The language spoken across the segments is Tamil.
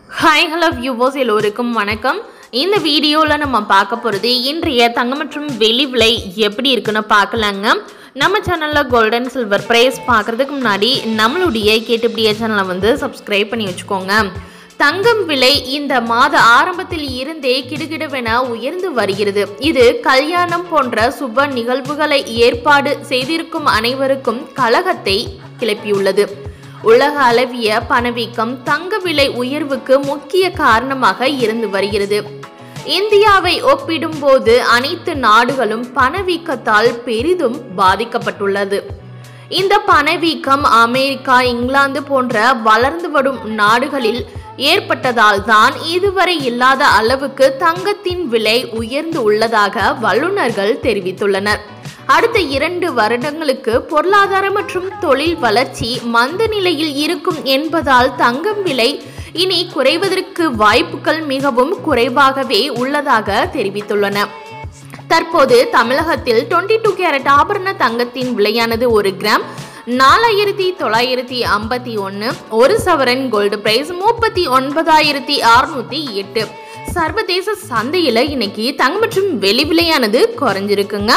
ஹாய் ஹலோ வியூவர்ஸ் எல்லோருக்கும் வணக்கம் இந்த வீடியோவில் நம்ம பார்க்க போகிறது இன்றைய தங்கம் மற்றும் வெள்ளி விலை எப்படி இருக்குன்னு பார்க்கலாங்க நம்ம சேனலில் கோல்டன் சில்வர் ப்ரைஸ் பார்க்குறதுக்கு முன்னாடி நம்மளுடைய கேட்டுப்படிய சேனலை வந்து சப்ஸ்கிரைப் பண்ணி வச்சுக்கோங்க தங்கம் விலை இந்த மாத ஆரம்பத்தில் இருந்தே கிடுகிடுவென உயர்ந்து வருகிறது இது கல்யாணம் போன்ற சுப நிகழ்வுகளை ஏற்பாடு செய்திருக்கும் அனைவருக்கும் கலகத்தை கிளப்பியுள்ளது உலக அளவிய பணவீக்கம் தங்க விலை உயர்வுக்கு முக்கிய காரணமாக இருந்து வருகிறது இந்தியாவை ஒப்பிடும்போது அனைத்து நாடுகளும் பணவீக்கத்தால் பெரிதும் பாதிக்கப்பட்டுள்ளது இந்த பணவீக்கம் அமெரிக்கா இங்கிலாந்து போன்ற வளர்ந்து வரும் நாடுகளில் ஏற்பட்டதால் தான் இதுவரை இல்லாத அளவுக்கு தங்கத்தின் விலை உயர்ந்து உள்ளதாக வல்லுநர்கள் தெரிவித்துள்ளனர் அடுத்த இரண்டு வருடங்களுக்கு பொருளாதார மற்றும் தொழில் வளர்ச்சி மந்த நிலையில் இருக்கும் என்பதால் தங்கம் விலை இனி குறைவதற்கு வாய்ப்புகள் மிகவும் குறைவாகவே உள்ளதாக தெரிவித்துள்ளன தற்போது தமிழகத்தில் டுவெண்ட்டி டூ கேரட் ஆபரண தங்கத்தின் விலையானது ஒரு கிராம் நாலாயிரத்தி தொள்ளாயிரத்தி ஐம்பத்தி ஒன்று ஒரு சவரன் கோல்டு பிரைஸ் முப்பத்தி ஒன்பதாயிரத்தி அறுநூத்தி எட்டு சர்வதேச சந்தையில் இன்னைக்கு தங்கம் மற்றும் வெளி விலையானது குறைஞ்சிருக்குங்க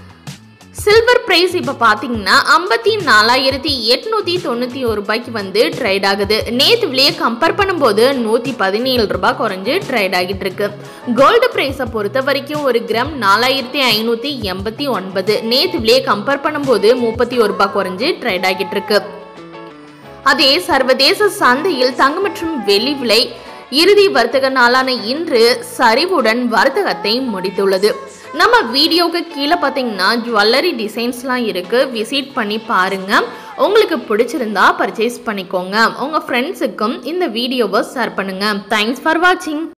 சில்வர் பிரைஸ் இப்போ பார்த்தீங்கன்னா ஐம்பத்தி நாலாயிரத்தி எட்நூற்றி தொண்ணூற்றி ஒரு ரூபாய்க்கு வந்து ட்ரேட் ஆகுது நேற்று விலையை கம்பேர் பண்ணும்போது நூற்றி பதினேழு ரூபாய் குறைஞ்சு ட்ரேட் ஆகிட்டு இருக்கு கோல்டு பிரைஸை பொறுத்த வரைக்கும் ஒரு கிராம் நாலாயிரத்தி ஐநூற்றி எண்பத்தி ஒன்பது நேற்று விலையை கம்பேர் பண்ணும்போது முப்பத்தி ஒரு ரூபாய் குறைஞ்சு ட்ரேட் ஆகிட்டு இருக்கு அதே சர்வதேச சந்தையில் தங்கம் மற்றும் வெள்ளி விலை இறுதி வர்த்தக நாளான இன்று சரிவுடன் வர்த்தகத்தை முடித்துள்ளது நம்ம வீடியோவுக்கு கீழே பார்த்தீங்கன்னா ஜுவல்லரி டிசைன்ஸ்லாம் இருக்குது விசிட் பண்ணி பாருங்க உங்களுக்கு பிடிச்சிருந்தா பர்ச்சேஸ் பண்ணிக்கோங்க உங்கள் ஃப்ரெண்ட்ஸுக்கும் இந்த வீடியோவை ஷேர் பண்ணுங்க தேங்க்ஸ் ஃபார் வாட்சிங்